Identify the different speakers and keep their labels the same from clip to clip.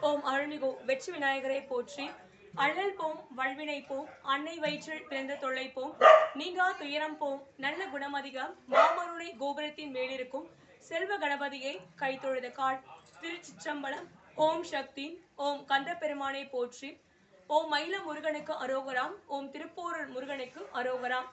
Speaker 1: ஓம் அருள்மிகு வெற்றி விநாயகரை போற்றி அழல் போம் வல்வினை போம் அன்னை வயிற்றில் பிறந்த தொல்லை போம் நீங்கா துயரம் போம் நல்ல குணமதிகம் மாமருணை கோபுரத்தின் மேலிருக்கும் செல்வ கணபதியை கைத்தொழுத கால் திருச்சிற்றம்பலம் ஓம் சக்தி ஓம் கந்த பெருமானை போற்றி ஓம் மயில முருகனுக்கு அரோகராம் ஓம் திருப்போரூர் முருகனுக்கு அரோகராம்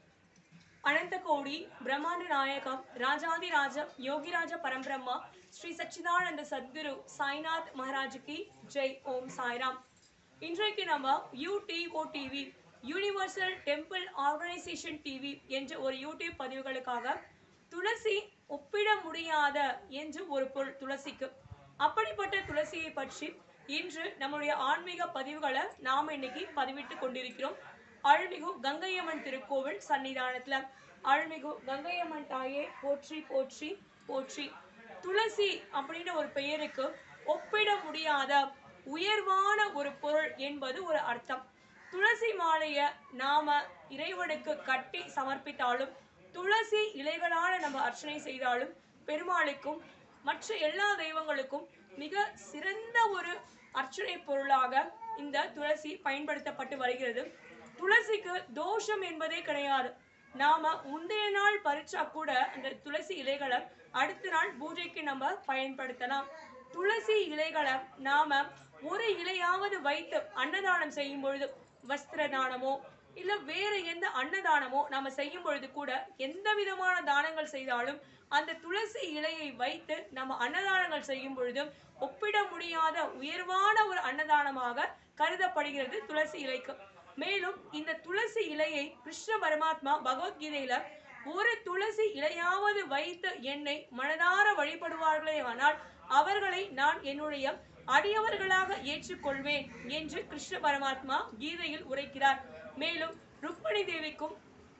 Speaker 1: அனந்த கோடி பிரம்மாண்ட நாயகம் ராஜாதி ராஜம் யோகிராஜ பரம்பிரம்மா ஸ்ரீ சச்சிதானந்த சத்குரு சாய்நாத் மகாராஜுக்கு ஜெய் ஓம் சாய்ராம் இன்றைக்கு நம்ம UTO TV universal temple organisation TV என்ற ஒரு யூடியூப் பதிவுகளுக்காக துளசி ஒப்பிட முடியாத என்று ஒரு பொருள் துளசிக்கு அப்படிப்பட்ட துளசியை பற்றி இன்று நம்முடைய ஆன்மீக பதிவுகளை நாம இன்னைக்கு பதிவிட்டு கொண்டிருக்கிறோம் அருள்மிகு கங்கையம்மன் திருக்கோவில் சன்னிதானத்துல அருள்மிகு கங்கையம்மன் தாயே போற்றி போற்றி போற்றி துளசி அப்படின்ற ஒரு பெயருக்கு ஒப்பிட முடியாத உயர்வான ஒரு பொருள் என்பது ஒரு அர்த்தம் துளசி மாலைய நாம இறைவனுக்கு கட்டி சமர்ப்பித்தாலும் துளசி இலைகளால நம்ம அர்ச்சனை செய்தாலும் பெருமாளுக்கும் மற்ற எல்லா தெய்வங்களுக்கும் மிக சிறந்த ஒரு அர்ச்சனை பொருளாக இந்த துளசி பயன்படுத்தப்பட்டு வருகிறது துளசிக்கு தோஷம் என்பதே கிடையாது நாம முந்தைய நாள் பறிச்சா கூட அந்த துளசி இலைகளை அடுத்த நாள் பூஜைக்கு நம்ம பயன்படுத்தலாம் துளசி இலைகளை நாம ஒரு இலையாவது வைத்து அன்னதானம் செய்யும் பொழுது வஸ்திர தானமோ இல்ல வேற எந்த அன்னதானமோ நாம செய்யும் பொழுது கூட எந்த விதமான தானங்கள் செய்தாலும் அந்த துளசி இலையை வைத்து நம்ம அன்னதானங்கள் செய்யும் பொழுது ஒப்பிட முடியாத உயர்வான ஒரு அன்னதானமாக கருதப்படுகிறது துளசி இலைக்கு மேலும் இந்த துளசி இலையை கிருஷ்ண பரமாத்மா பகவத்கீதையில ஒரு துளசி இலையாவது வைத்து என்னை மனதார வழிபடுவார்களே ஆனால் அவர்களை நான் என்னுடைய அடியவர்களாக ஏற்றுக்கொள்வேன் என்று கிருஷ்ண பரமாத்மா கீதையில் உரைக்கிறார் மேலும் ருக்மணி தேவிக்கும்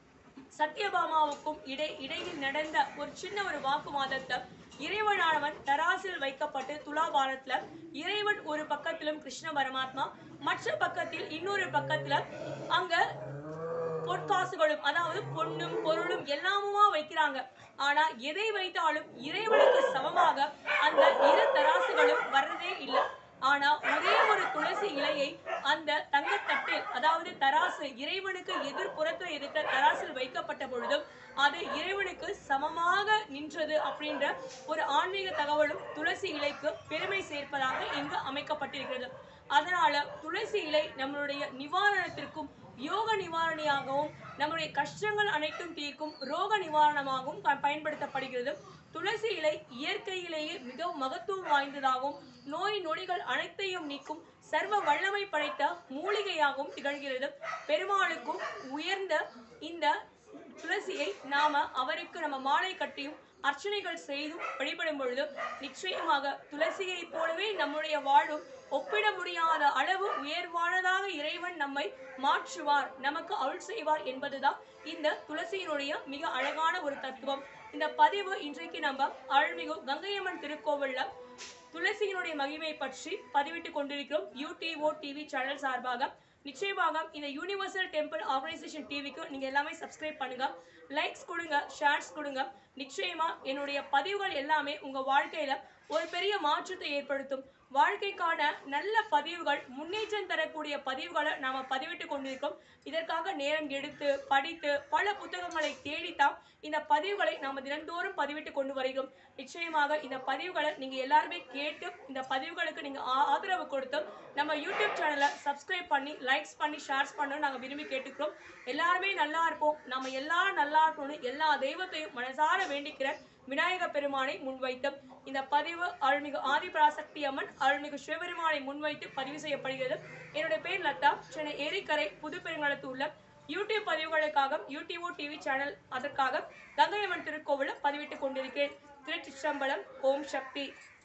Speaker 1: சத்யபாமாவுக்கும் இடை இடையில் நடந்த ஒரு சின்ன ஒரு வாக்குவாதத்தை இறைவனானவன் தராசில் வைக்கப்பட்டு துலாபாரத்துல இறைவன் ஒரு பக்கத்திலும் கிருஷ்ண பரமாத்மா மற்ற பக்கத்தில் இன்னொரு பக்கத்துல அங்க பொற்காசுகளும் அதாவது பொன்னும் பொருளும் எல்லாமுமா வைக்கிறாங்க ஆனா எதை வைத்தாலும் இறைவனுக்கு சமமாக அந்த இரு தராசுகளும் வர்றதே இல்லை ஆனா ஒரே ஒரு துளசி இலையை அந்த தங்கத்தட்டில் அதாவது தராசு இறைவனுக்கு எதிர்ப்புறத்தில் இருக்கிற தராசில் வைக்கப்பட்ட பொழுதும் அது இறைவனுக்கு சமமாக நின்றது அப்படின்ற ஒரு ஆன்மீக தகவலும் துளசி இலைக்கு பெருமை சேர்ப்பதாக இங்கு அமைக்கப்பட்டிருக்கிறது அதனால துளசி இலை நம்மளுடைய நிவாரணத்திற்கும் யோக நிவாரணியாகவும் நம்முடைய கஷ்டங்கள் அனைத்தும் தீர்க்கும் ரோக நிவாரணமாகவும் ப- பயன்படுத்தப்படுகிறது துளசி இலை இயற்கையிலேயே மிகவும் மகத்துவம் வாய்ந்ததாகவும் நோய் நொடிகள் அனைத்தையும் நீக்கும் சர்வ வல்லமை படைத்த மூலிகையாகவும் திகழ்கிறது பெருமாளுக்கும் உயர்ந்த இந்த துளசியை நாம அவருக்கு நம்ம மாலை கட்டியும் அர்ச்சனைகள் செய்தும் வழிபடும் பொழுது நிச்சயமாக துளசியை போலவே நம்முடைய வாழ்வும் ஒப்பிட முடியாத அளவு உயர்வானதாக இறைவன் நம்மை மாற்றுவார் நமக்கு அருள் செய்வார் என்பதுதான் இந்த துளசியினுடைய மிக அழகான ஒரு தத்துவம் இந்த பதிவு இன்றைக்கு நம்ம அருள்மிகு கங்கையம்மன் திருக்கோவில்ல துளசியினுடைய மகிமை பற்றி பதிவிட்டு கொண்டிருக்கிறோம் யூடிஓ டிவி சேனல் சார்பாக நிச்சயமாக இந்த யூனிவர்சல் டெம்பிள் ஆர்கனைசேஷன் டிவிக்கு நீங்க எல்லாமே சப்ஸ்கிரைப் பண்ணுங்க லைக்ஸ் கொடுங்க ஷேர்ஸ் கொடுங்க நிச்சயமா என்னுடைய பதிவுகள் எல்லாமே உங்க வாழ்க்கையில ஒரு பெரிய மாற்றத்தை ஏற்படுத்தும் வாழ்க்கைக்கான நல்ல பதிவுகள் முன்னேற்றம் தரக்கூடிய பதிவுகளை நாம பதிவிட்டு கொண்டிருக்கோம் இதற்காக நேரம் எடுத்து படித்து பல புத்தகங்களை தேடித்தான் இந்த பதிவுகளை நாம தினந்தோறும் பதிவிட்டு கொண்டு வருகிறோம் நிச்சயமாக இந்த பதிவுகளை நீங்க எல்லாருமே கேட்டு இந்த பதிவுகளுக்கு நீங்க ஆ- ஆதரவு கொடுத்து நம்ம யூடியூப் சேனலை சப்ஸ்கிரைப் பண்ணி லைக்ஸ் பண்ணி ஷேர்ஸ் பண்ண நாங்க விரும்பி கேட்டுக்கிறோம் எல்லாருமே நல்லா இருப்போம் நம்ம எல்லாரும் நல்லா இருக்கணும்னு எல்லா தெய்வத்தையும் மனசார வேண்டிக்கிற விநாயக பெருமானை முன்வைத்து இந்த பதிவு அருள்மிகு ஆதிபராசக்தி அம்மன் அருள்மிகு சிவபெருமானை முன்வைத்து பதிவு செய்யப்படுகிறது என்னுடைய பேர் லதா சென்னை ஏரிக்கரை புதுப்பெருங்காலத்து உள்ள யூடியூப் பதிவுகளுக்காக யூடியூப் டிவி சேனல் அதற்காக கங்கையம்மன் திருக்கோவில பதிவிட்டுக் கொண்டிருக்கிறேன் திருச்சிற்றம்பலம் ஓம் சக்தி